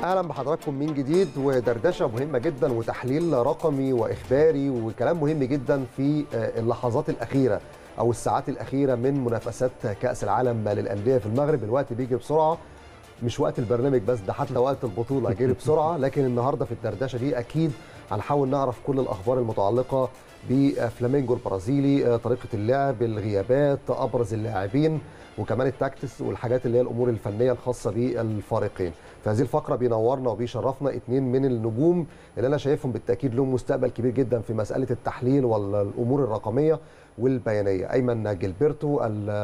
اهلا بحضراتكم من جديد ودردشه مهمه جدا وتحليل رقمي واخباري وكلام مهم جدا في اللحظات الاخيره او الساعات الاخيره من منافسات كاس العالم للانديه في المغرب الوقت بيجي بسرعه مش وقت البرنامج بس ده حتى وقت البطوله جري بسرعه لكن النهارده في الدردشه دي اكيد هنحاول نعرف كل الاخبار المتعلقه بفلامينجو البرازيلي طريقه اللعب الغيابات ابرز اللاعبين وكمان التاكتس والحاجات اللي هي الامور الفنيه الخاصه بالفارقين في هذه الفقره بينورنا وبيشرفنا اثنين من النجوم اللي انا شايفهم بالتاكيد لهم مستقبل كبير جدا في مساله التحليل والامور الرقميه والبيانيه ايمن جilberto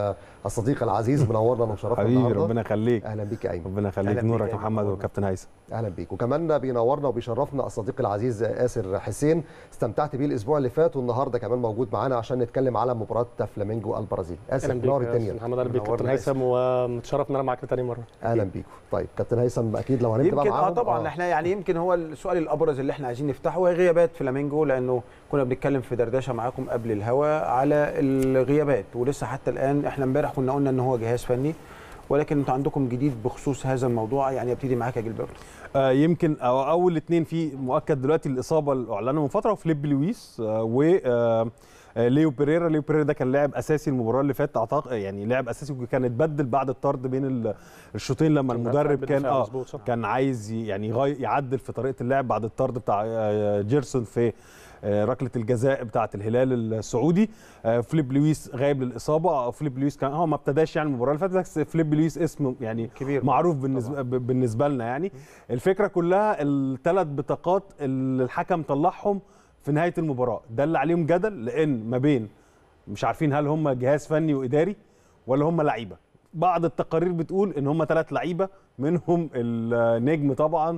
الصديق العزيز منورنا ومشرفنا حبيبي ربنا يخليك اهلا بيك يا ايمن ربنا يخليك نورك يا محمد وكابتن هيثم اهلا بيك وكمان بينورنا وبيشرفنا الصديق العزيز اسر حسين استمتعت بيه الاسبوع اللي فات والنهارده كمان موجود معانا عشان نتكلم على مباراه فلامينجو البرازيل اسر نور الدنيا محمد اهلا بيك كابتن هيثم ومتشرف ان انا معاك تاني مره اهلا بيكم طيب كابتن هيثم اكيد لو هنبدا يمكن اه طبعا آه. احنا يعني يمكن هو السؤال الابرز اللي احنا عايزين نفتحه هو غيابات فلامينجو لانه كنا بنتكلم في دردشه معاكم قبل الهوا على الغيابات ولسه حتى الان احنا امبارح كنا قلنا ان هو جهاز فني ولكن انتوا عندكم جديد بخصوص هذا الموضوع يعني ابتدي معاك يا جilberto آه يمكن أو اول اثنين في مؤكد دلوقتي الاصابه اللي اعلنوا من فتره وفليب لويس آه و آه ليو بيريرا ليو بيريرا ده كان لاعب اساسي المباراه اللي فاتت اعتقد يعني لاعب اساسي وكان اتبدل بعد الطرد بين الشوطين لما المدرب كان اه كان عايز يعني يعدل في طريقه اللعب بعد الطرد بتاع جيرسون في ركله الجزاء بتاعه الهلال السعودي فليب لويس غايب للاصابه فليب لويس كان هو ما ابتداش يعني المباراه اللي فاتت بس فليب لويس اسم يعني كبير معروف بالنسبه طبعا. بالنسبه لنا يعني الفكره كلها الثلاث بطاقات اللي الحكم طلعهم في نهايه المباراه ده اللي عليهم جدل لان ما بين مش عارفين هل هم جهاز فني واداري ولا هم لعيبه بعض التقارير بتقول ان هم ثلاث لعيبه منهم النجم طبعا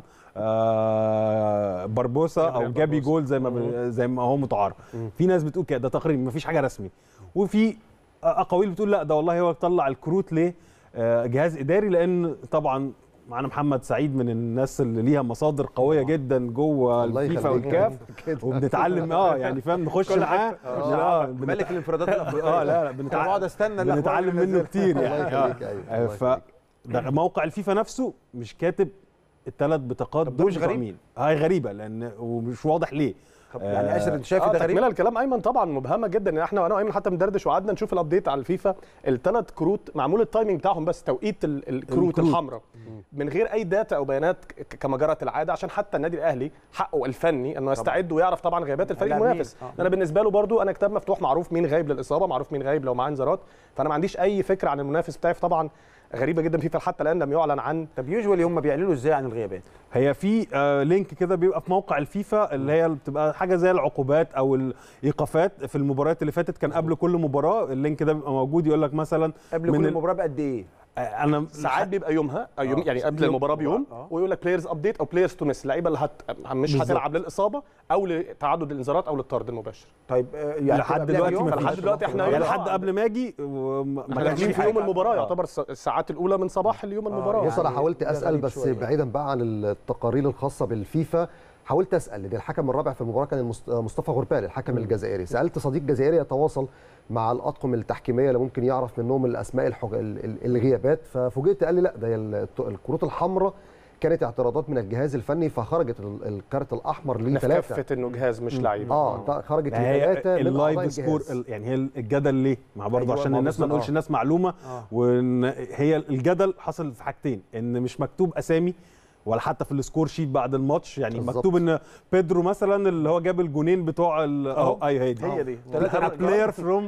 باربوسا او جابي جول زي ما زي ما هو متعارف في ناس بتقول كده ده تقرير ما فيش حاجه رسمي وفي اقاويل بتقول لا ده والله هو طلع الكروت ليه جهاز اداري لان طبعا معانا محمد سعيد من الناس اللي ليها مصادر قويه جدا جوه الفيفا والكاف وبنتعلم اه يعني فاهم نخش معاه اه ملك الانفرادات اه لا لا بنتعلم استنى بنتعلم منه كتير يعني آه. ف ده موقع الفيفا نفسه مش كاتب الثلاث بطاقات دول مش غريب مين هاي غريبه لان ومش واضح ليه يعني اسر انت شايف آه ده غريب تكمله الكلام ايمن طبعا مبهمه جدا احنا وانا وايمن حتى بندردش وقعدنا نشوف الابديت على الفيفا الثلاث كروت معمول التايمنج بتاعهم بس توقيت الكروت الحمراء من غير اي داتا او بيانات كما جرت العاده عشان حتى النادي الاهلي حقه الفني انه يستعد ويعرف طبعا غيابات الفريق المنافس آه. انا بالنسبه له برده انا كتاب مفتوح معروف مين غايب للاصابه معروف مين غايب لو معاه انذارات فانا ما عنديش اي فكره عن المنافس بتاعي طبعا غريبه جدا فيفا حتى الان لم يعلن عن طب يوجوالي هم بيعلنوا ازاي عن الغيابات هي في آه لينك كده بيبقى في موقع الفيفا اللي هي بتبقى حاجه زي العقوبات او الايقافات في المباريات اللي فاتت كان قبل كل مباراه اللينك ده بيبقى موجود يقول لك مثلا قبل كل مباراه بقد ايه انا ساعات بيبقى يومها أو يوم يعني قبل المباراه بيوم آه. ويقول لك بلايرز ابديت او بلايرز تو مس اللعيبه اللي هت مش هتلعب للاصابه او لتعدد الانذارات او للطرد المباشر طيب يعني لحد دلوقتي لحد دلوقتي احنا يعني لحد قبل ما اجي ما كانش في يوم المباراه يعتبر الساعات الاولى من صباح اليوم المباراه بص انا حاولت اسال بس بعيدا بقى عن التقارير الخاصه بالفيفا حاولت اسال لان الحكم الرابع في المباراه كان مصطفى غربال الحكم الجزائري سالت صديق جزائري يتواصل مع الاطقم التحكيميه اللي ممكن يعرف منهم الاسماء الحج... الغيابات ففوجئت قال لي لا ده الكروت الحمراء كانت اعتراضات من الجهاز الفني فخرجت الكارت الاحمر لثلاثه كفت انه جهاز مش لعيب اه خرجت لثلاثه من اللايف سكور يعني هي الجدل ليه؟ مع برضه أيوة عشان الناس ما نقولش الناس معلومه آه. وان هي الجدل حصل في حاجتين ان مش مكتوب اسامي ولا حتى في السكور شيت بعد الماتش يعني بالزبط. مكتوب ان بيدرو مثلا اللي هو جاب الجونين بتوع اهو ايوه هي دي هي دي بلاير فروم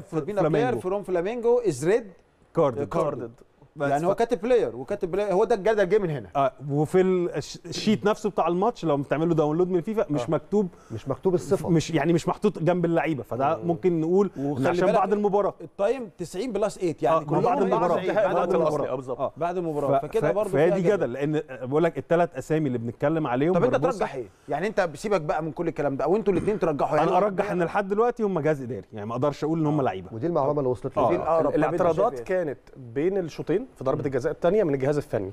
بلاير فروم فلامينجو از ريد كاردد كاردد يعني هو كاتب بلاير وكاتب بلاير هو ده الجدل جه من هنا آه وفي الشيت نفسه بتاع الماتش لو بتعملوا داونلود من فيفا مش آه. مكتوب مش مكتوب الصفه مش يعني مش محطوط جنب اللعيبه فده ممكن نقول عشان بعد المباراه التايم 90 بلس 8 يعني آه كلهم بعد المباراه بعد المباراه بالظبط آه بعد المباراه فكده برضه فهي دي جدل لان بقول لك الثلاث اسامي اللي بنتكلم عليهم طب انت ترجح ايه؟ يعني انت سيبك بقى من كل الكلام ده او انتوا الاثنين ترجحوا يعني انا ارجح ان لحد دلوقتي هم جهاز اداري يعني ما اقدرش اقول ان هم لعيبه ودي المعلومه اللي وصلت لي الاعتراضات كانت بين الشوطين كورتين في ضربه الجزاء الثانيه من الجهاز الفني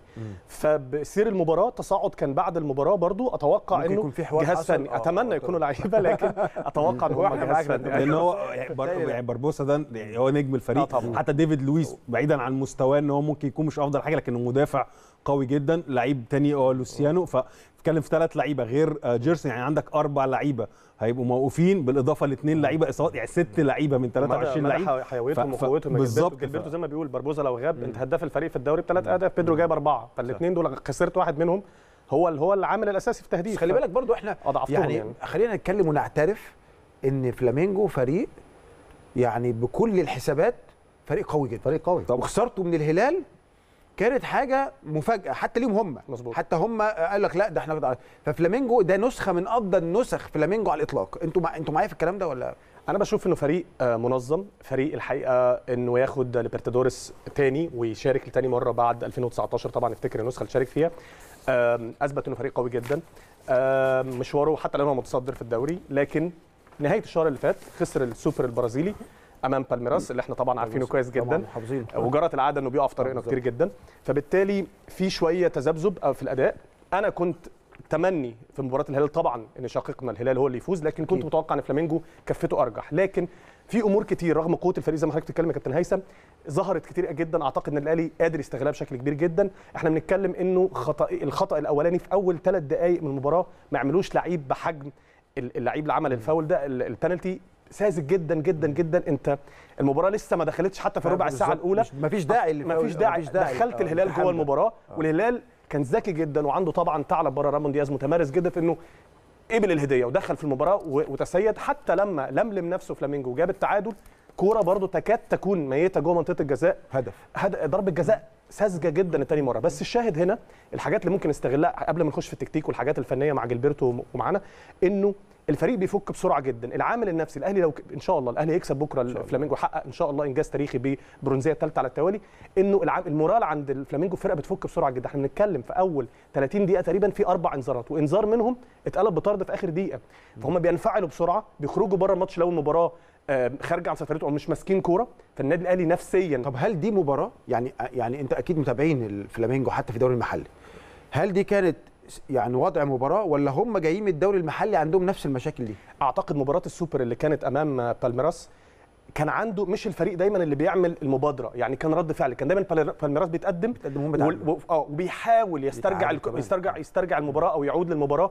فبسير المباراه تصاعد كان بعد المباراه برضو اتوقع ممكن انه يكون في حوار جهاز حصل. فني آه، اتمنى آه، يكونوا لعيبه لكن اتوقع ان هم واحنا جهاز معاك فني لان هو يعني, بر... يعني بربوسا ده يعني هو نجم آه الفريق طبعاً. حتى ديفيد لويس بعيدا عن مستواه ان هو ممكن يكون مش افضل حاجه لكنه مدافع قوي جدا لعيب تاني هو لوسيانو فبتتكلم في ثلاث لعيبه غير آه، جيرسون يعني عندك اربع لعيبه هيبقوا موقوفين بالاضافه لاثنين لعيبه اصابات يعني ست لعيبه من 23 مدى- مدى لعيب حيويتهم ف- ف- وقوتهم بالظبط بالظبط جilberto زي ما بيقول بربوزا لو غاب انت هداف الفريق في الدوري بثلاث اهداف بيدرو جايب اربعه فالاثنين دول خسرت واحد منهم هو اللي هو العامل الاساسي في تهديف بس خلي بالك برضو احنا أضعفتهم يعني, يعني. خلينا نتكلم ونعترف ان فلامينجو فريق يعني بكل الحسابات فريق قوي جدا فريق قوي وخسارته من الهلال كانت حاجه مفاجاه حتى ليهم هم مظبوط. حتى هم قال لك لا ده احنا ففلامينجو ده نسخه من افضل نسخ فلامينجو على الاطلاق انتوا مع... انتوا معايا في الكلام ده ولا انا بشوف انه فريق آه، منظم فريق الحقيقه انه ياخد ليبرتادوريس تاني ويشارك لتاني مره بعد 2019 طبعا افتكر النسخه اللي شارك فيها آم، اثبت انه فريق قوي جدا آم، مشواره حتى لو هو متصدر في الدوري لكن نهايه الشهر اللي فات خسر السوبر البرازيلي امام بالميراس اللي احنا طبعا عارفينه كويس طبعاً جدا حافظين وجرت العاده انه بيقع في طريقنا كتير جدا فبالتالي في شويه تذبذب أو في الاداء انا كنت تمني في مباراه الهلال طبعا ان شقيقنا الهلال هو اللي يفوز لكن كنت أكيد. متوقع ان فلامينجو كفته ارجح لكن في امور كتير رغم قوه الفريق زي ما حضرتك بتتكلم يا كابتن هيثم ظهرت كتير جدا اعتقد ان الاهلي قادر يستغلها بشكل كبير جدا احنا بنتكلم انه خطا الخطا الاولاني في اول ثلاث دقائق من المباراه ما يعملوش لعيب بحجم ال- اللعيب اللي عمل الفاول ده ال- البنالتي ساذج جدا جدا جدا انت المباراه لسه ما دخلتش حتى في الربع الساعه بالظبط. الاولى مش- مفيش داعي اللي ما فيش داعي دخلت آه، الهلال التحام جوه ده. المباراه والهلال كان ذكي جدا وعنده طبعا ثعلب بره رامون دياز متمارس جدا في انه قبل الهديه ودخل في المباراه و- وتسيد حتى لما لملم نفسه فلامينجو وجاب التعادل كوره برضه تكاد تكون ميته جوه منطقه الجزاء هدف هد- ضربه جزاء ساذجه جدا التاني مره بس الشاهد هنا الحاجات اللي ممكن نستغلها قبل ما نخش في التكتيك والحاجات الفنيه مع جilberto وم- ومعانا انه الفريق بيفك بسرعه جدا العامل النفسي الاهلي لو ك- ان شاء الله الاهلي يكسب بكره الفلامينجو حقق ان شاء الله انجاز تاريخي ببرونزيه الثالثه على التوالي انه العام المورال عند الفلامينجو فرقه بتفك بسرعه جدا احنا بنتكلم في اول 30 دقيقه تقريبا في اربع انذارات وانذار منهم اتقلب بطرد في اخر دقيقه فهم بينفعلوا بسرعه بيخرجوا بره الماتش لو المباراه آه، خارجه عن سيطرته او مش ماسكين كوره فالنادي الاهلي نفسيا طب هل دي مباراه يعني يعني انت اكيد متابعين الفلامينجو حتى في الدوري المحلي هل دي كانت يعني وضع مباراه ولا هم جايين من الدوري المحلي عندهم نفس المشاكل دي اعتقد مباراه السوبر اللي كانت امام بالميراس كان عنده مش الفريق دايما اللي بيعمل المبادره يعني كان رد فعل كان دايما بالر- بالميراس بيتقدم بيتقدم وهم وال- بيتعادلوا. و- اه وبيحاول يسترجع بيتعادل الك- كمان. يسترجع يسترجع المباراه او يعود للمباراه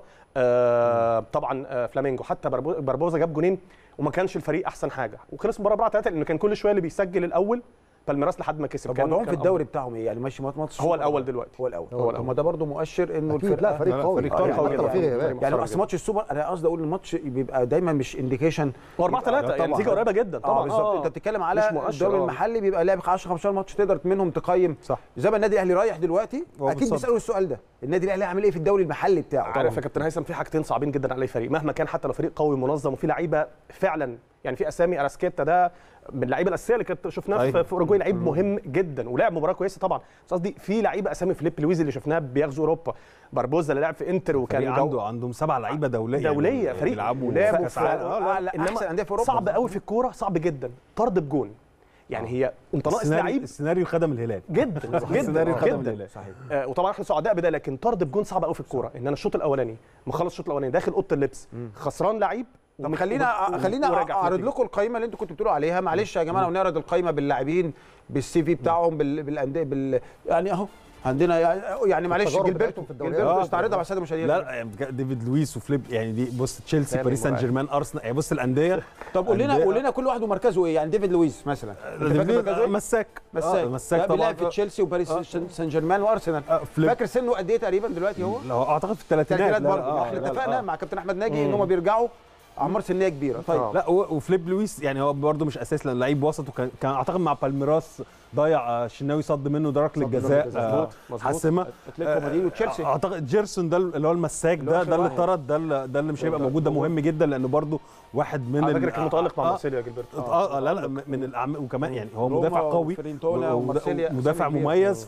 آه طبعا آه فلامينجو حتى بربو- بربوزا جاب جونين وما كانش الفريق احسن حاجه وخلص المباراه 4 3 لانه كان كل شويه اللي بيسجل الاول بالميراس لحد ما كسب طب كان وضعهم في كان الدوري بتاعهم ايه يعني ماشي ماتش هو السوبر الأول دلوقتي. هو الاول هو الأول. هو ده برضو مؤشر انه اكيد لا فريق لا، لا، قوي فريق آه، قوي يعني قوي أكتر جدا. فيه غيابات. فريق يعني محترم اصل جدا. ماتش السوبر انا قصدي اقول الماتش بيبقى دايما مش انديكيشن هو 4 3 يعني نتيجه قريبه جدا طبعا طبعا اه بالظبط انت بتتكلم على مش مؤشر، الدوري آه. المحلي بيبقى لعب 10 15 ماتش تقدر منهم تقيم صح. زي ما النادي الاهلي رايح دلوقتي هو اكيد بالظبط. بيسالوا السؤال ده النادي الاهلي عامل ايه في الدوري المحلي بتاعه عارف يا كابتن هيثم في حاجتين صعبين جدا على اي فريق مهما كان حتى لو فريق قوي منظم وفي لعيبه فعلا يعني في اسامي اراسكيتا ده من اللعيبه الاساسيه اللي كنت شفناه في- أيوة. في اوروجواي لعيب مهم جدا ولعب مباراه كويسه طبعا بس قصدي في لعيبه اسامي فيليب لويز اللي شفناه بيغزو اوروبا باربوزا اللي لعب في انتر وكان فريق جو- عنده عندهم سبع لعيبه دوليه دوليه يعني فريق بيلعبوا لعبوا كأس في عالم. آه، لا، لا، انما أحسن أندية في أوروبا. صعب قوي في الكوره صعب جدا طرد بجون يعني هي انت ناقص السيناريو- لعيب السيناريو خدم الهلال جدا السيناريو جدا خدم جدا الهلال صحيح آه، وطبعا احنا سعداء بده لكن طرد بجون صعب قوي في الكوره ان انا الشوط الاولاني مخلص الشوط الاولاني داخل اوضه اللبس خسران لعيب طب ومت- خلينا وب- خلينا وراجع في اعرض النتيجة. لكم القائمه اللي انتوا كنتوا بتقولوا عليها معلش يا جماعه لو نعرض القائمه باللاعبين بالسي في بتاعهم بال- بالانديه بال يعني اهو عندنا يعني معلش التجارب جilberto بتاعتهم في الدوريات. جilberto آه، استعرضها مع الساده المشاهدين لا لا يعني بجد ديفيد لويس وفليب يعني دي بص تشيلسي لا، باريس سان مرعب. جيرمان ارسنال يعني بص الانديه طب قول لنا أندية- قول لنا كل واحد ومركزه ايه يعني ديفيد لويس مثلا أنت فاكر ديفيد- مركزه إيه؟ مساك مساك آه، مساك ده طبعا بيلعب في تشيلسي وباريس سان جيرمان وارسنال آه، فليب فاكر سنه قد ايه تقريبا دلوقتي هو؟ لو اعتقد في الثلاثينات الثلاثينات لا، برضه آه، احنا لا، لا، اتفقنا آه. مع كابتن احمد ناجي ان هم بيرجعوا اعمار سنيه كبيره طيب آه. لا و- وفليب لويس يعني هو برده مش اساس لان لعيب وسط وكان كان اعتقد مع بالميراس ضيع آه، الشناوي صد منه ضربه للجزاء الجزاء. آه، مظبوط، مظبوط. حاسمه اتلتيكو مدريد وتشيلسي اعتقد جيرسون ده اللي هو المساك اللي هو ده آخر ده اللي واحد. طرد ده اللي ده اللي مش هيبقى ده- موجود ده هو- مهم جدا لانه برده واحد من على ال- فكره كان متالق مع آه، مارسيليا جilberto اه اه لا لا من الاعمال وكمان يعني هو روما مدافع قوي وفرينتونا و- و- ومارسيليا مدافع أسامي كبيرة. مميز ف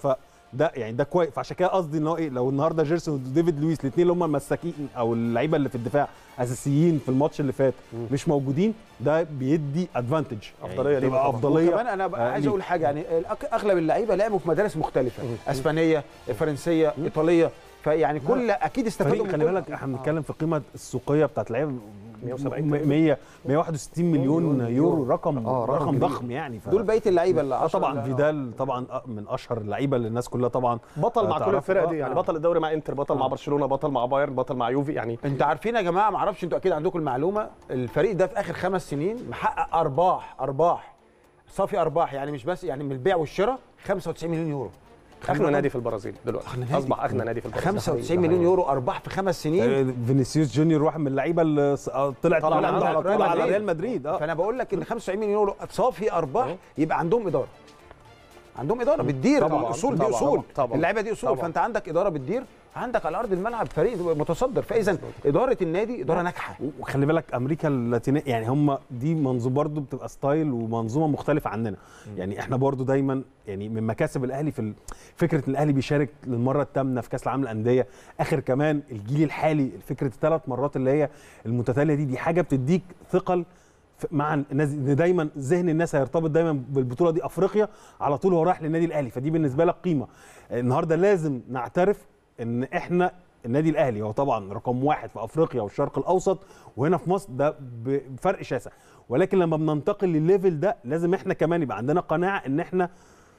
ده يعني ده كويس فعشان كده قصدي ان هو ايه لو النهارده جيرسون وديفيد لويس الاثنين اللي هم المساكين او اللعيبه اللي في الدفاع اساسيين في الماتش اللي فات مش موجودين ده بيدي ادفانتج أفضلية ليهم تبقى طبعاً. افضليه وكمان انا بقى آه، عايز ليه. اقول حاجه يعني الأك- اغلب اللعيبه لعبوا في مدارس مختلفه اسبانيه فرنسيه ايطاليه فيعني كل اكيد استفادوا فريق من خلي كل- بالك احنا بنتكلم في القيمه السوقيه بتاعت اللعيبه 170 100 161 مليون يورو رقم آه، رقم رقم كبير. ضخم يعني ف... دول بقيه اللعيبه اللي آه عشرة طبعا اللي- فيدال طبعا آه، من اشهر اللعيبه اللي الناس كلها طبعا بطل آه، مع كل تعرفه. الفرق دي آه، يعني آه. بطل الدوري مع انتر بطل مع برشلونه بطل مع بايرن بطل مع يوفي يعني انت عارفين يا جماعه ما اعرفش انتوا اكيد عندكم المعلومه الفريق ده في اخر خمس سنين محقق ارباح ارباح صافي ارباح يعني مش بس يعني من البيع والشراء 95 مليون يورو اغنى نادي في البرازيل دلوقتي نادي. اصبح اغنى نادي في البرازيل 95 مليون يورو ارباح في خمس سنين آه، فينيسيوس جونيور واحد من اللعيبه اللي س- آه، طلعت طلع من عنده على على طول ريال على مدريد. ريال مدريد اه فانا بقول لك ان 95 مليون يورو صافي ارباح يبقى عندهم اداره عندهم اداره بتدير طبعاً، الاصول دي طبعاً، اصول طبعاً. اللعيبه دي اصول طبعاً. فانت عندك اداره بتدير عندك على ارض الملعب فريق متصدر فاذا اداره النادي اداره ناجحه وخلي بالك امريكا اللاتينيه يعني هم دي منظومه برضو بتبقى ستايل ومنظومه مختلفه عننا يعني احنا برضو دايما يعني من مكاسب الاهلي في ال- فكره ان الاهلي بيشارك للمره الثامنه في كاس العالم للانديه اخر كمان الجيل الحالي فكره الثلاث مرات اللي هي المتتاليه دي دي حاجه بتديك ثقل ف- مع الناس ان دايما ذهن الناس هيرتبط دايما بالبطوله دي افريقيا على طول هو رايح للنادي الاهلي فدي بالنسبه لك قيمه النهارده لازم نعترف ان احنا النادي الاهلي هو طبعا رقم واحد في افريقيا والشرق الاوسط وهنا في مصر ده بفرق شاسع ولكن لما بننتقل للليفل ده لازم احنا كمان يبقى عندنا قناعه ان احنا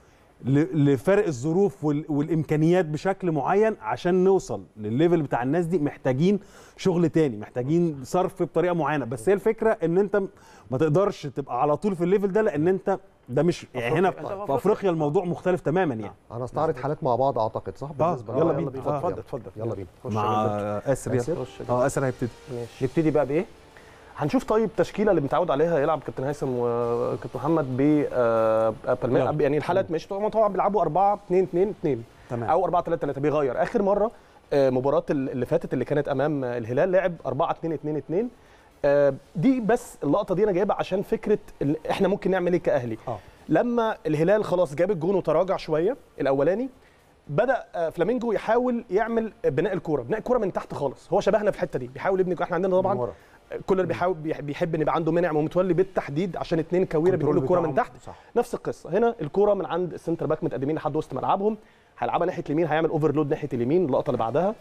ل- لفرق الظروف وال- والامكانيات بشكل معين عشان نوصل للليفل بتاع الناس دي محتاجين شغل تاني محتاجين صرف بطريقه معينه بس هي الفكره ان انت ما تقدرش تبقى على طول في الليفل ده لان انت ده مش يعني هنا في في افريقيا الموضوع مختلف تماما يعني هنستعرض حالات مع بعض اعتقد صح بالنسبه يلا لنا؟ بينا. اتفضل آه. اتفضل اتفضل يلا بينا مع اسر آسر؟ اه اسر هيبتدي ماشي نبتدي بقى بايه هنشوف طيب تشكيله اللي متعود عليها يلعب كابتن هيثم وكابتن محمد ب آه، بالمير يلا. يعني الحالات مش طبعا طبعا بيلعبوا 4 2 2 2 تمام. او 4 3 3 بيغير اخر مره آه، مباراه اللي فاتت اللي كانت امام الهلال لعب 4 2 2 2 آه، دي بس اللقطه دي انا جايبها عشان فكره ال- احنا ممكن نعمل ايه كاهلي اه لما الهلال خلاص جاب الجون وتراجع شويه الاولاني بدا آه، فلامينجو يحاول يعمل بناء الكوره بناء الكوره من تحت خالص هو شبهنا في الحته دي بيحاول يبني احنا عندنا من طبعا ورا. كل اللي بيحاول بيح- بيحب ان يبقى عنده منعم ومتولي بالتحديد عشان اتنين كويره كنترول بيقولوا الكوره من بتاعهم. تحت صح. نفس القصه هنا الكوره من عند السنتر باك متقدمين لحد وسط ملعبهم هيلعبها ناحيه اليمين هيعمل اوفرلود ناحيه اليمين اللقطه اللي بعدها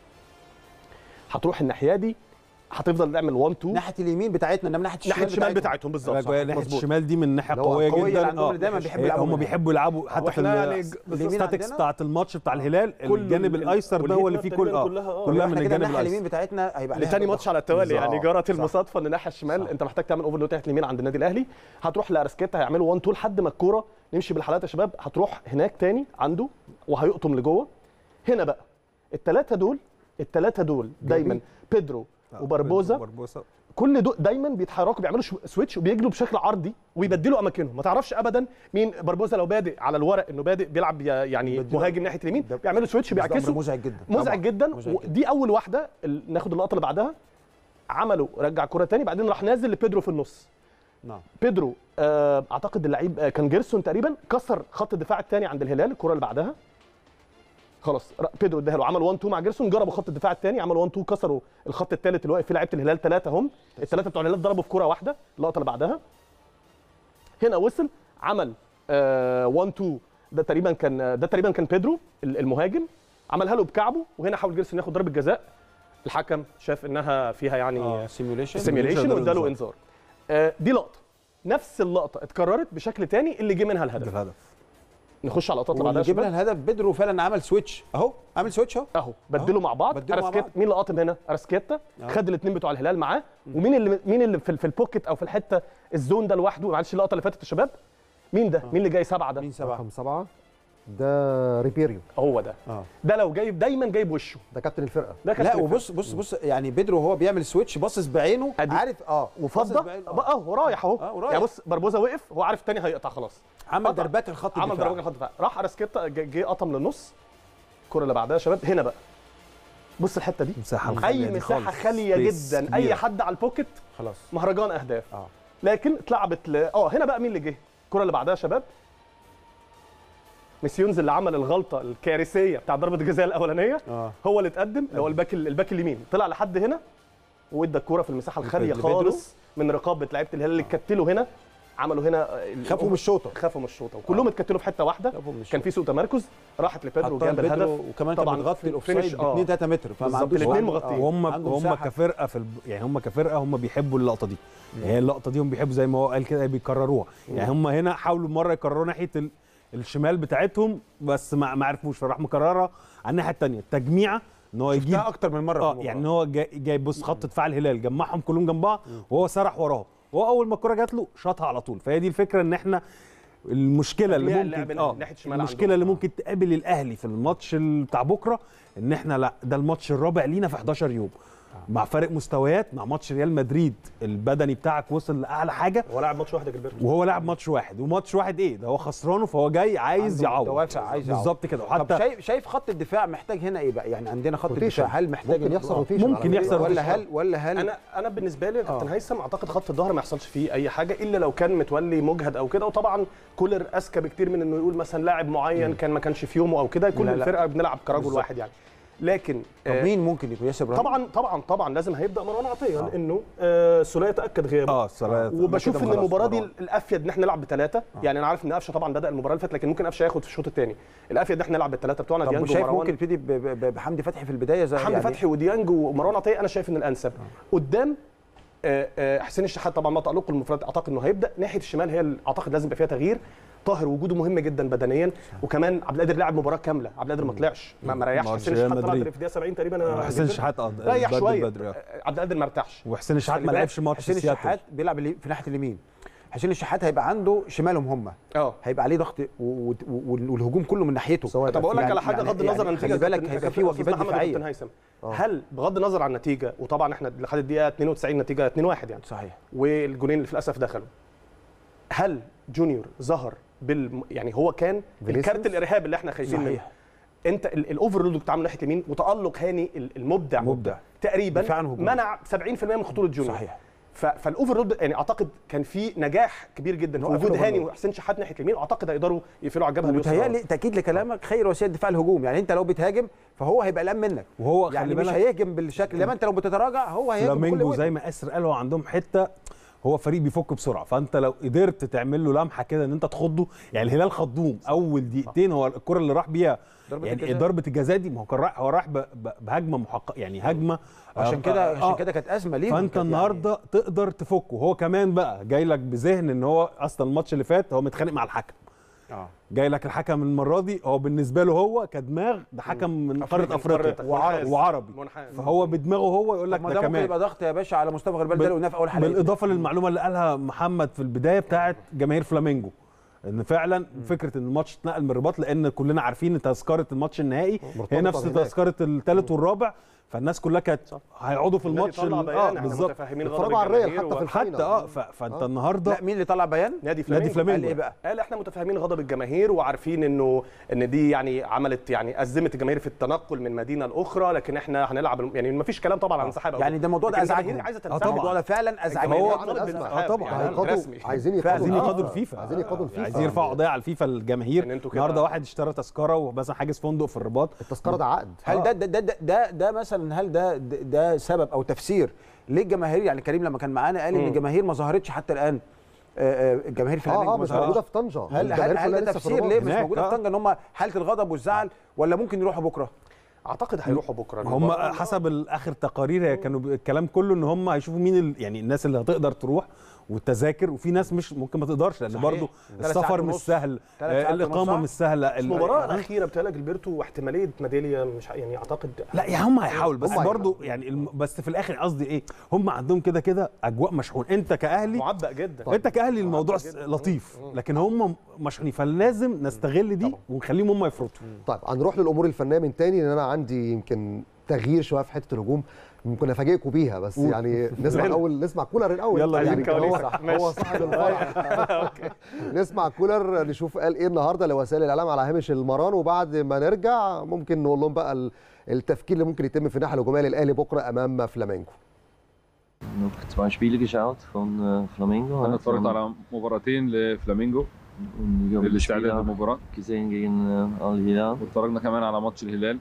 هتروح الناحيه دي هتفضل تعمل 1 2 ناحيه اليمين بتاعتنا انما ناحيه ناحيه الشمال بتاعتنا. بتاعتهم بالظبط صح، ناحيه مظبوط. الشمال دي من ناحيه اللي هو قويه قوية جدا عندهم اللي دايما بيحبوا يلعبوا هم منها. بيحبوا يلعبوا حتى في واحنا يعني اليمين الستاتكس عندنا بتاعت الماتش بتاع الهلال كل الجانب ال- الايسر ده هو اللي فيه كل واليمين اه كلها، آه. كلها احنا من كده الجانب الناحيه الايسر اليمين بتاعتنا هيبقى عليها لتاني ماتش على التوالي يعني بالظبط. جرت صح. المصادفه ان الناحيه الشمال صح. انت محتاج تعمل اوفرلود ناحيه اليمين عند النادي الاهلي هتروح لارسكيتا هيعملوا 1 2 لحد ما الكوره نمشي بالحالات يا شباب هتروح هناك تاني عنده وهيقطم لجوه هنا بقى الثلاثه دول الثلاثه دول دايما بيدرو وبربوزا وبربوزا كل دول دايما بيتحركوا بيعملوا شو- سويتش وبيجروا بشكل عرضي ويبدلوا اماكنهم ما تعرفش ابدا مين بربوزا لو بادئ على الورق انه بادئ بيلعب يا- يعني يبدلوا. مهاجم ناحيه اليمين ده- بيعملوا سويتش بس ده أمر بيعكسوا مزعج جدا مزعج طبعاً. جدا مزعج جدا. ودي اول واحده ال- ناخد اللقطه اللي بعدها عملوا رجع كره تاني بعدين راح نازل لبيدرو في النص نعم بيدرو آه اعتقد اللعيب آه كان جيرسون تقريبا كسر خط الدفاع الثاني عند الهلال الكره اللي بعدها خلاص ر- بيدرو اداها له عمل 1 2 مع جيرسون جربوا خط الدفاع الثاني عملوا 1 2 كسروا الخط الثالث اللي واقف فيه لعيبه الهلال ثلاثه هم الثلاثه بتوع الهلال ضربوا في كره واحده اللقطه اللي بعدها هنا وصل عمل آه 1 2 ده تقريبا كان ده تقريبا كان بيدرو ال- المهاجم عملها له بكعبه وهنا حاول جيرسون ياخد ضربه جزاء الحكم شاف انها فيها يعني اه سيميوليشن سيميوليشن اداله واداله إنذار. انذار آه، دي لقطه نفس اللقطه اتكررت بشكل تاني اللي جه منها الهدف الهدف نخش على اللقطات اللي واللي بعدها يا جبنا شباب. الهدف بدرو فعلا عمل سويتش اهو عامل سويتش اهو اهو بدلوا مع بعض بدلوا مع أرسكيت بعض. مين اللي قاطم هنا ارسكيتا أهو. خد الاثنين بتوع الهلال معاه ومين اللي مين اللي في, في البوكيت او في الحته الزون ده لوحده معلش اللقطه اللي فاتت يا شباب مين ده مين اللي جاي سبعه ده مين سبعه رقم سبعه ده ريبيريو هو ده اه ده لو جايب دايما جايب وشه ده كابتن الفرقه ده كان لا وبص بص بص يعني بدرو وهو بيعمل سويتش باصص بعينه أدي. عارف اه باصص وفضه بعينه، آه. بقى اهو رايح اهو آه، ورايح. يعني بص بربوزه وقف هو عارف الثاني هيقطع خلاص عمل قطع. دربات الخط عمل الدفاع. ضربه خط دفاع راح ارسكيتا ج- جه قطم للنص الكره اللي بعدها يا شباب هنا بقى بص الحته دي مساحه خالية اي دي مساحه خالص. خاليه Space جدا اي كبيرة. حد على البوكيت خلاص مهرجان اهداف اه لكن اتلعبت ل... اه هنا بقى مين اللي جه الكره اللي بعدها يا شباب ميسيونز اللي عمل الغلطه الكارثيه بتاع ضربه الجزاء الاولانيه اه هو اللي اتقدم اللي هو الباك الباك اليمين طلع لحد هنا وادى الكوره في المساحه الخاليه لبيدرو. خالص من رقابه لعيبه الهلال اللي اتكتلوا هنا عملوا هنا خافوا من الشوطه خافوا من الشوطه وكلهم اتكتلوا في حته واحده خافوا من كان الشوطة. في سوء تمركز راحت لبيدرو حطها جاب الهدف لبيدرو وكمان كان طبعاً متغطي في الاوفسايد ب الفينش، آه. 2 3 متر فما بالظبط، عندوش الاتنين وقت. مغطيين. آه. وهم عنده هم مساحة. كفرقه في الب... يعني هم كفرقه هم بيحبوا اللقطه دي يعني هي اللقطه دي هم بيحبوا زي ما هو قال كده بيكرروها يعني هم هنا حاولوا مره يكرروا ناحيه ال... الشمال بتاعتهم بس ما ما عرفوش فراح مكررها على الناحيه الثانيه التجميعه ان هو يجيب شفتها اكتر من مره في اه المباراة. يعني ان هو جاي, جاي بص خط دفاع الهلال جمعهم كلهم جنب بعض وهو سرح وراهم وهو اول ما الكره جات له شاطها على طول فهي دي الفكره ان احنا المشكله اللي تجميع اللعب ممكن ناحية- اه ناحية الشمال المشكله عندهم. اللي ممكن تقابل الاهلي في الماتش ال- بتاع بكره ان احنا لا ده الماتش الرابع لينا في 11 يوم مع فارق مستويات مع ماتش ريال مدريد البدني بتاعك وصل لاعلى حاجه هو لاعب ماتش واحد يا جilberto وهو لاعب ماتش واحد وماتش واحد ايه ده هو خسرانه فهو جاي عايز عنده يعوض دوافع عايز يعوض. بالظبط كده طب وحتى شايف شايف خط الدفاع محتاج هنا ايه بقى يعني عندنا خط روتيشن. الدفاع هل محتاج ممكن يحصل روتيشن ممكن على يحصل فكرة. ولا روتيشن. هل ولا هل انا انا بالنسبه لي يا كابتن آه. هيثم اعتقد خط الظهر ما يحصلش فيه اي حاجه الا لو كان متولي مجهد او كده وطبعا كولر اذكى بكتير من انه يقول مثلا لاعب معين كان ما كانش في يومه او كده كل لا، لا. الفرقه بنلعب كرجل بالظبط. واحد يعني لكن طب آه، مين ممكن يكون ياسر ابراهيم طبعا طبعا طبعا لازم هيبدا مروان عطيه لانه آه، سوليه تاكد غيابه اه الصراحه وبشوف كده ان خلاص المباراه دي مروان. الافيد ان احنا نلعب بثلاثه يعني انا عارف ان قفشه طبعا بدا المباراه اللي فاتت لكن ممكن قفشه ياخد في الشوط الثاني الافيد ان احنا نلعب بالثلاثه بتوعنا طب ديانج شايف ومروان ممكن يبتدي ب- ب- بحمدي فتحي في البدايه زي حمدي يعني فتحي وديانج ومروان عطيه انا شايف ان الانسب قدام آه، آه، حسين الشحات طبعا ما تألقه المفرد اعتقد انه هيبدا ناحيه الشمال هي اللي اعتقد لازم يبقى فيها تغيير طاهر وجوده مهم جدا بدنيا وكمان عبد القادر لعب مباراه كامله عبد القادر ما طلعش ما ما ريحش ماتش حسين ريال الشحات طلع مدريد. في الدقيقه 70 تقريبا أنا حسين جبت- الشحات اه ريح بدري شويه بدري آه. آه، عبد القادر ما ارتاحش وحسين الشحات خلي ما بالك، لعبش ماتش حسين في سياتل الشحات بيلعب اللي- في ناحيه اليمين حسين الشحات هيبقى عنده شمالهم هم اه هيبقى عليه ضغط و- و- و- والهجوم كله من ناحيته طب اقول لك يعني- على حاجه يعني- بغض النظر عن يعني النتيجه خلي بالك كابتن- هيبقى كابتن في أستاذ واجبات محمد دفاعيه وكابتن هيثم هل بغض النظر عن النتيجه وطبعا احنا لحد الدقيقه 92 نتيجه 2-1 يعني صحيح والجونين اللي للاسف دخلوا هل جونيور ظهر بال يعني هو كان فينيسيوس؟ الكارت الارهاب اللي احنا خايفين منه صحيح انت الاوفرلود بتاع من ناحيه اليمين وتالق هاني ال- المبدع مبدع. تقريبا دفاعاً هجومي. منع 70% من خطوره جونيور صحيح ف- فالاوفرلود يعني اعتقد كان في نجاح كبير جدا في نوقف وجود هاني الأوفرلود. وحسين شحات ناحيه اليمين واعتقد هيقدروا يقفلوا على الجبهه اليسرى. ومتهيألي تاكيد لكلامك خير وسيله دفاع الهجوم يعني انت لو بتهاجم فهو هيبقى قلقان منك وهو خلي يعني مش بالك هيهجم بالشكل لما انت لو بتتراجع هو هيهاجم بكل فلامينجو وقت. زي ما اسر قال هو عندهم حته هو فريق بيفك بسرعه فانت لو قدرت تعمل له لمحه كده ان انت تخضه يعني الهلال خضوم اول دقيقتين هو الكره اللي راح بيها ضربة يعني الجزاء. ضربه الجزاء دي ما هو كان رايح هو رايح ب- ب- بهجمه محققه يعني هجمه عشان آه، كده آه، عشان كده كانت ازمه ليه فانت النهارده تقدر تفكه هو كمان بقى جاي لك بذهن ان هو اصلا الماتش اللي فات هو متخانق مع الحكم اه جاي لك الحكم المره دي هو بالنسبه له هو كدماغ ده حكم من قاره افريقيا وعربي وعربي منحاز. فهو بدماغه هو يقول لك ما ده ده ممكن كمان يبقى ضغط يا باشا على مصطفى غربال ده بال- اللي قلناه في اول حلقه بالاضافه للمعلومه اللي قالها محمد في البدايه بتاعت جماهير فلامينجو ان فعلا فكره ان الماتش اتنقل من الرباط لان كلنا عارفين ان تذكره الماتش النهائي مرتبطة هي نفس هناك. تذكره الثالث والرابع فالناس كلها كانت هيقعدوا في النادي الماتش طلع ال- بيان اه احنا بالظبط متفاهمين غضب اتفرجوا على الريال الجماهير حتى في و- الفاينل حتى اه ف- فانت آه. النهارده لا مين اللي طلع بيان نادي فلامينجو فلامينجو. قال ايه بقى قال احنا متفاهمين غضب الجماهير وعارفين انه ان دي يعني عملت يعني ازمت الجماهير في التنقل من مدينه لاخرى لكن احنا هنلعب الم- يعني ما فيش كلام طبعا عن انسحاب أو يعني كده. ده الموضوع ده لكن الجماهير ازعجهم عايزه آه تنسحب طبعاً. الموضوع ده فعلا ازعجهم الجماهير هو- طالب أزمة. بالانسحاب آه طبعاً. يعني هيقضوا رسمي عايزين فعلا. عايزين يقضوا يقاضوا الفيفا عايزين يقاضوا آه، الفيفا عايزين يرفعوا قضيه على الفيفا الجماهير إن أنتوا كده- النهارده واحد اشترى تذكره ومثلا حاجز فندق في الرباط التذكره ده عقد هل ده ده ده ده, ده, ده مثلا هل ده, ده ده سبب او تفسير ليه الجماهير يعني كريم لما كان معانا قال ان مم. الجماهير ما ظهرتش حتى الان آه، آه، الجماهير في اه الامريكا اه ما مش ظهرتش. موجوده في طنجه هل هل, الجماهير هل كلها ده لسه في تفسير الرباط. ليه مش هناك، موجوده آه. في طنجه ان هم حاله الغضب والزعل ولا ممكن يروحوا بكره اعتقد هيروحوا بكره هم حسب اخر تقارير هي كانوا ب- الكلام كله ان هم هيشوفوا مين ال... يعني الناس اللي هتقدر تروح والتذاكر وفي ناس مش ممكن ما تقدرش لان صحيح. برضو ثلاث السفر ساعات مش ونص. سهل ثلاث آه، ساعات ونص الاقامه صح؟ مش سهله ال- المباراه آه. الاخيره بتاع جilberto واحتماليه ميداليه مش ح- يعني اعتقد لا يا هم هيحاولوا بس هم برضو يعني الم... بس في الاخر قصدي ايه هم عندهم كده كده اجواء مشحون انت كاهلي معبأ جدا انت كاهلي الموضوع معبأ جداً. لطيف مم. لكن هم مشحونين فلازم نستغل دي ونخليهم هم يفرطوا طيب هنروح للامور الفنيه من تاني لان انا عندي يمكن تغيير شويه في حته الهجوم ممكن افاجئكم بيها بس قول. يعني نسمع الاول نسمع كولر الاول يلا يعني عايزين هو كواليس. هو ماشي. صاحب الفرع نسمع كولر نشوف قال ايه النهارده لوسائل الاعلام على هامش المران وبعد ما نرجع ممكن نقول لهم بقى ال- التفكير اللي ممكن يتم في الناحيه الهجوميه للاهلي بكره امام فلامينجو noch zwei Spiele geschaut von äh, Flamengo. انا ja, اتفرجت von- على مباراتين لفلامينجو Und ich habe das Spiel للاستعداد auch للمباراه gesehen gegen äh, Al Hilal. واتفرجنا كمان على ماتش الهلال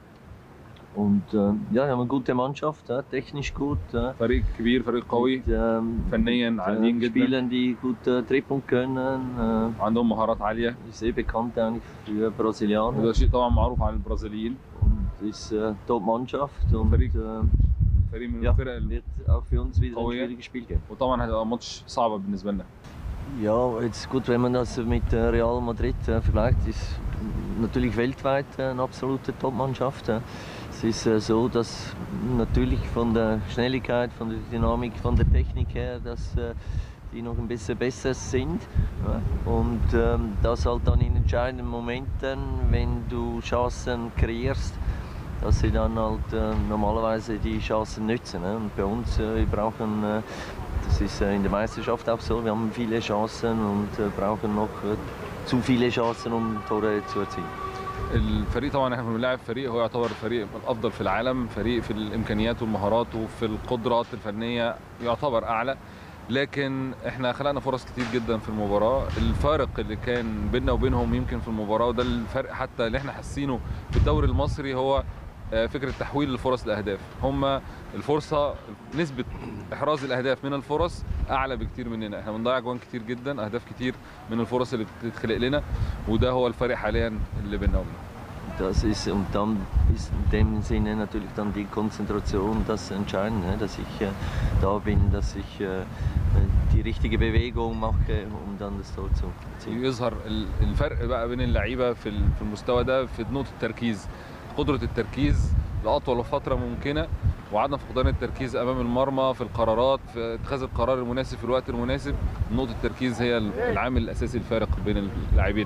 Und äh, ja, wir haben eine gute Mannschaft, ja, technisch gut. Ja. فريق كبير فريق قوي Mit, ähm, فنيا عاليين äh, جدا Spielern, die gut äh, trippeln können. Äh, عندهم مهارات عاليه ist eh bekannt eigentlich für Brasilianer. وده شيء طبعا معروف عن البرازيليين Und ist äh, Top-Mannschaft. Und Verrückt. äh, فريق من ja, الفرق ال- wird auch für uns wieder ein Oh ja. schwieriges Spiel geben. وطبعا هتبقى ماتش صعبه بالنسبه لنا Ja, jetzt gut, wenn man das mit äh, Real Madrid äh, vergleicht, ist natürlich weltweit äh, eine absolute Top-Mannschaft. ja. Es ist äh, so, dass natürlich von der Schnelligkeit, von der Dynamik, von der Technik her, dass äh, die noch ein bisschen besser sind. Ja. Und ähm, das halt dann in entscheidenden Momenten, wenn du Chancen kreierst, dass sie dann halt äh, normalerweise die Chancen nützen. Ne? Und bei uns, äh, wir brauchen, äh, das ist äh, in der Meisterschaft auch so, wir haben viele Chancen und äh, brauchen noch äh, zu viele Chancen, um Tore zu erzielen. الفريق طبعا احنا بنلاعب فريق هو يعتبر الفريق الافضل في العالم فريق في الامكانيات والمهارات وفي القدرات الفنيه يعتبر اعلى لكن احنا خلقنا فرص كتير جدا في المباراه الفارق اللي كان بيننا وبينهم يمكن في المباراه وده الفرق حتى اللي احنا حاسينه في الدوري المصري هو آه، فكره تحويل الفرص لاهداف هم الفرصه نسبه احراز الاهداف من الفرص اعلى بكتير مننا احنا بنضيع جوان كتير جدا اهداف كتير من الفرص اللي بتتخلق لنا وده هو الفرق حاليا اللي بيننا وبينهم Das ist, und dann ist in dem Sinne natürlich dann die Konzentration das Entscheidende, ne? dass ich äh, da bin, dass ich äh, die richtige Bewegung mache, um dann das Tor zu erzielen. يظهر ال- الفرق بقى بين اللعيبه في ال- في المستوى ده في نقطه التركيز قدره التركيز لاطول فتره ممكنه وعدم فقدان التركيز امام المرمى في القرارات في اتخاذ القرار المناسب في الوقت المناسب نقطه التركيز هي ال- العامل الاساسي الفارق بين اللاعبين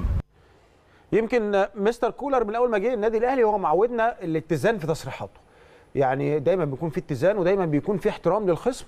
يمكن مستر كولر من اول ما جه النادي الاهلي هو معودنا الاتزان في تصريحاته يعني دايما بيكون في اتزان ودايما بيكون في احترام للخصم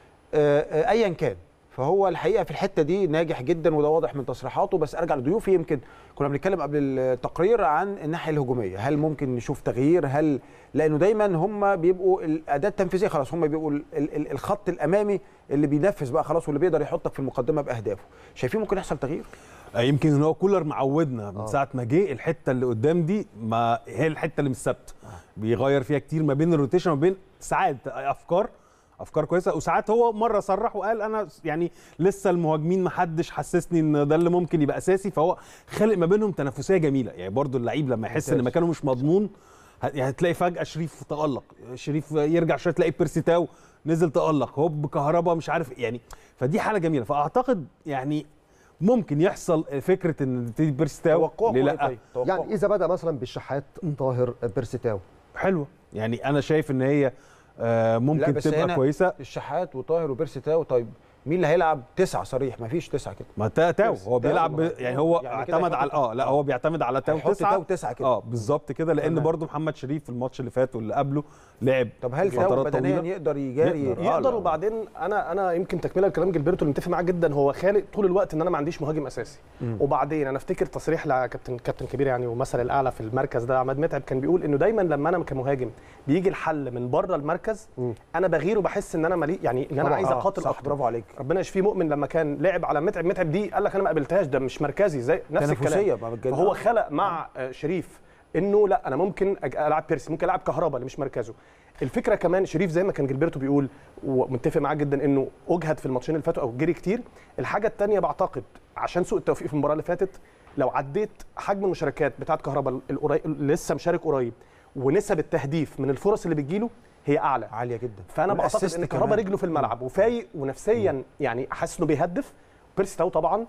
آه، آه، ايا كان فهو الحقيقه في الحته دي ناجح جدا وده واضح من تصريحاته بس ارجع لضيوفي يمكن كنا بنتكلم قبل التقرير عن الناحيه الهجوميه هل ممكن نشوف تغيير هل لانه دايما هم بيبقوا الاداه التنفيذيه خلاص هم بيبقوا ال- ال- الخط الامامي اللي بينفذ بقى خلاص واللي بيقدر يحطك في المقدمه باهدافه شايفين ممكن يحصل تغيير آه، يمكن ان هو كولر معودنا من آه. ساعه ما جه الحته اللي قدام دي ما هي الحته اللي مش ثابته بيغير فيها كتير ما بين الروتيشن وما بين ساعات افكار افكار كويسه وساعات هو مره صرح وقال انا يعني لسه المهاجمين ما حدش حسسني ان ده اللي ممكن يبقى اساسي فهو خلق ما بينهم تنافسيه جميله يعني برضو اللعيب لما يحس ان ممتاز. مكانه مش مضمون ه- يعني هتلاقي فجاه شريف تالق شريف يرجع شويه تلاقي بيرسي تاو نزل تالق هوب كهربا مش عارف يعني فدي حاله جميله فاعتقد يعني ممكن يحصل فكره ان تبتدي بيرسي تاو توقعكم ليه إيه لا طيب؟ توقعكم. يعني اذا بدا مثلا بالشحات طاهر بيرسيتاو حلوه يعني انا شايف ان هي آه، لا ممكن بس تبقى هنا كويسه الشحات وطاهر وبيرسي تاو طيب مين اللي هيلعب تسعه صريح مفيش تسعه كده ما تا- تاو هو تاو. بيلعب ب- يعني هو يعني كده اعتمد هيحط على اه لا هو بيعتمد على تاو هيحط تسعه تاو تسعه كده اه بالظبط كده لان تمام. برضو محمد شريف في الماتش اللي فات واللي قبله لعب طب هل تاو فترات بدنيا طويلة. يقدر يجاري يقدر. آه، يقدر لا. وبعدين انا انا يمكن تكمله لكلام جilberto اللي متفق معاه جدا هو خالق طول الوقت ان انا ما عنديش مهاجم اساسي وبعدين انا افتكر تصريح لكابتن كابتن كبير يعني ومثل الاعلى في المركز ده عماد متعب كان بيقول انه دايما لما انا كمهاجم بيجي الحل من بره المركز مم. انا بغير وبحس ان انا ملي يعني ان انا طبعاً. عايز آه، اقاتل صح اكتر برافو عليك ربنا يشفيه مؤمن لما كان لعب على متعب متعب دي قال لك انا ما قابلتهاش ده مش مركزي زي نفس تنافسيه الكلام ما بتجن- فهو خلق مع آه، شريف انه لا انا ممكن أج- العب بيرسي ممكن العب كهربا اللي مش مركزه الفكره كمان شريف زي ما كان جilberto بيقول ومتفق معاه جدا انه اجهد في الماتشين اللي فاتوا او جري كتير الحاجه الثانيه بعتقد عشان سوء التوفيق في المباراه اللي فاتت لو عديت حجم المشاركات بتاعت كهربا القريب اللي لسه مشارك قريب ونسب التهديف من الفرص اللي بتجيله هي اعلى عاليه جدا فانا بعتقد والأسيست ان كهربا كمان. رجله في الملعب وفايق ونفسيا يعني حاسس انه بيهدف بيرسي تاو طبعا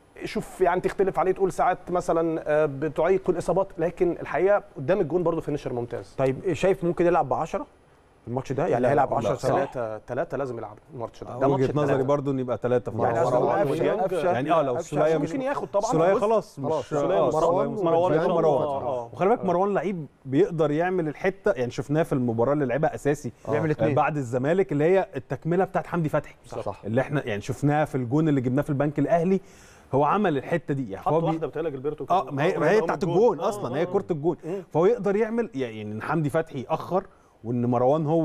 شوف يعني تختلف عليه تقول ساعات مثلا آه، بتعيق الاصابات لكن الحقيقه قدام الجون برضه فينيشر ممتاز طيب شايف ممكن يلعب ب 10 الماتش ده يعني لا، هيلعب لا، 10 صح. سنوات ثلاثة ثلاثة لازم يلعب الماتش ده ده ماتش وجهه نظري التلاتة. برضو ان يبقى ثلاثه في يعني الماتش. أصل مروان ديانج- وقفشة. يعني اه لو قفشة سولية مش ممكن ياخد طبعا سولية بص، خلاص خلاص، مش سولية آه، مروان- سولية مروان مروان شرف. مروان آه، آه. وخلي بالك مروان لعيب بيقدر يعمل الحته يعني شفناه في المباراه اللي لعبها اساسي بيعمل آه، اتنين. بعد الزمالك اللي هي التكمله بتاعت حمدي فتحي صح اللي احنا يعني شفناها في الجون اللي جبناه في البنك الاهلي هو عمل الحته دي يعني حط هو بي- واحده بتهيألي جilberto اه كان- ما هي آه، ما هي قدام بتاعت الجون آه، اصلا آه، هي آه. كره الجون مم. فهو يقدر يعمل يعني ان حمدي فتحي ياخر وان مروان هو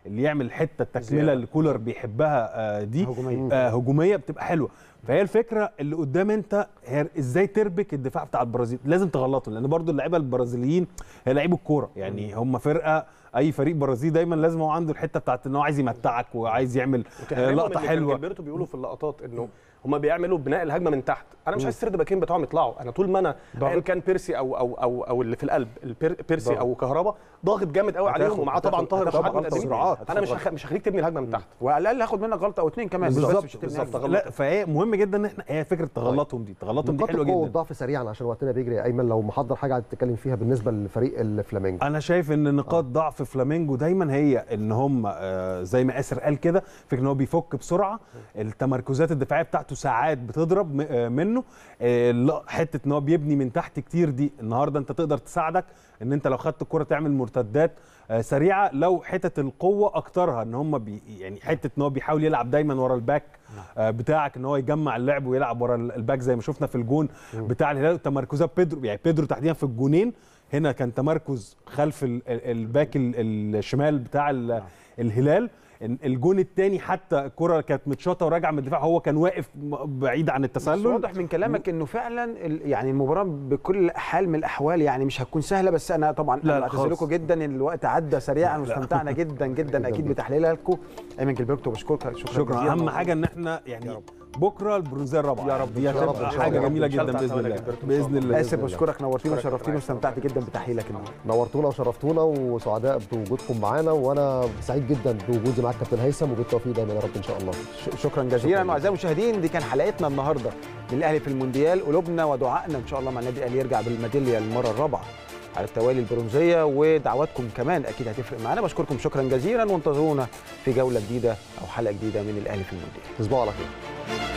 اللي يعمل الحته التكمله اللي كولر بيحبها آه، دي هجومية. آه، هجوميه بتبقى حلوه فهي الفكره اللي قدام انت هي ازاي تربك الدفاع بتاع البرازيل لازم تغلطهم لان برضو اللعيبه البرازيليين هي لعيبه الكوره يعني هم فرقه اي فريق برازيلي دايما لازم هو عنده الحته بتاعت ان هو عايز يمتعك وعايز يعمل آه، وتحرمهم لقطه اللي حلوه كان جilberto بيقولوا في اللقطات انه هم بيعملوا بناء الهجمه من تحت انا مش عايز السرد باكين بتوعهم يطلعوا انا طول ما انا ايا كان بيرسي او او او او اللي في القلب البير- بيرسي ضاغط. او كهربا ضاغط جامد قوي عليهم هتاخد- ومعاه طبعا هتاخد- طاهر هتاخد شحات غلطة متقدمين. بسرعات. انا مش هتاخد هخ- مش هخليك تبني الهجمه من تحت وعلى الاقل هاخد منك غلطه او اتنين كمان مش بس بالظبط مش هتبني بالظبط. هجمة. لا فهي مهم جدا ان احنا هي فكره تغلطهم دي تغلطهم دي نقاط حلوه القوه جدا والضعف سريعا عشان وقتنا بيجري يا ايمن لو محضر حاجه عايز تتكلم فيها بالنسبه لفريق الفلامينجو انا شايف ان نقاط ضعف فلامينجو دايما هي ان هم آه، زي ما اسر قال كده فكره ان هو بيفك بسرعه التمركزات الدفاعيه بتاعته ساعات بتضرب م- آه، منه آه، لا، حته ان هو بيبني من تحت كتير دي النهارده انت تقدر تساعدك ان انت لو خدت الكره تعمل مرتدات آه، سريعه لو حته القوه اكترها ان هم بي يعني حته ان هو بيحاول يلعب دايما ورا الباك آه، بتاعك ان هو يجمع اللعب ويلعب ورا ال- الباك زي ما شفنا في الجون بتاع الهلال تمركزات بيدرو يعني بيدرو تحديدا في الجونين هنا كان تمركز خلف ال- ال- الباك ال- الشمال بتاع ال- الهلال إن الجون الثاني حتى الكره كانت متشاطه وراجعه من الدفاع هو كان واقف م- بعيد عن بس التسلل واضح من كلامك انه فعلا ال- يعني المباراه بكل حال من الاحوال يعني مش هتكون سهله بس انا طبعا لا، لا بعتذر خالص. لكم جدا ان الوقت عدى سريعا واستمتعنا جدا جدا اكيد بتحليلها لكم ايمن جilberto بشكرك شكرا شكرا جزيلا. اهم حاجه ان احنا يعني بكره البرونزيه الرابعه يا رب، دي إن شاء الله. هتبقى إن شاء حاجه الله. جميله إن شاء جدا الله باذن الله تعالى جilberto. باذن الله اسف بشكرك نورتينا وشرفتينا واستمتعت جدا بتحليلك النهارده نورتونا وشرفتونا وسعداء بوجودكم معانا وانا سعيد جدا بوجودي معاك كابتن هيثم وبالتوفيق دايما يا رب ان شاء الله ش- شكرا جزيلا اعزائي المشاهدين دي كان حلقتنا النهارده من الاهلي في المونديال قلوبنا ودعائنا ان شاء الله مع النادي الاهلي يرجع بالميداليه المره الرابعه على التوالي البرونزيه ودعواتكم كمان اكيد هتفرق معانا بشكركم شكرا جزيلا وانتظرونا في جوله جديده او حلقه جديده من الاهلي في المونديال تصبحوا على خير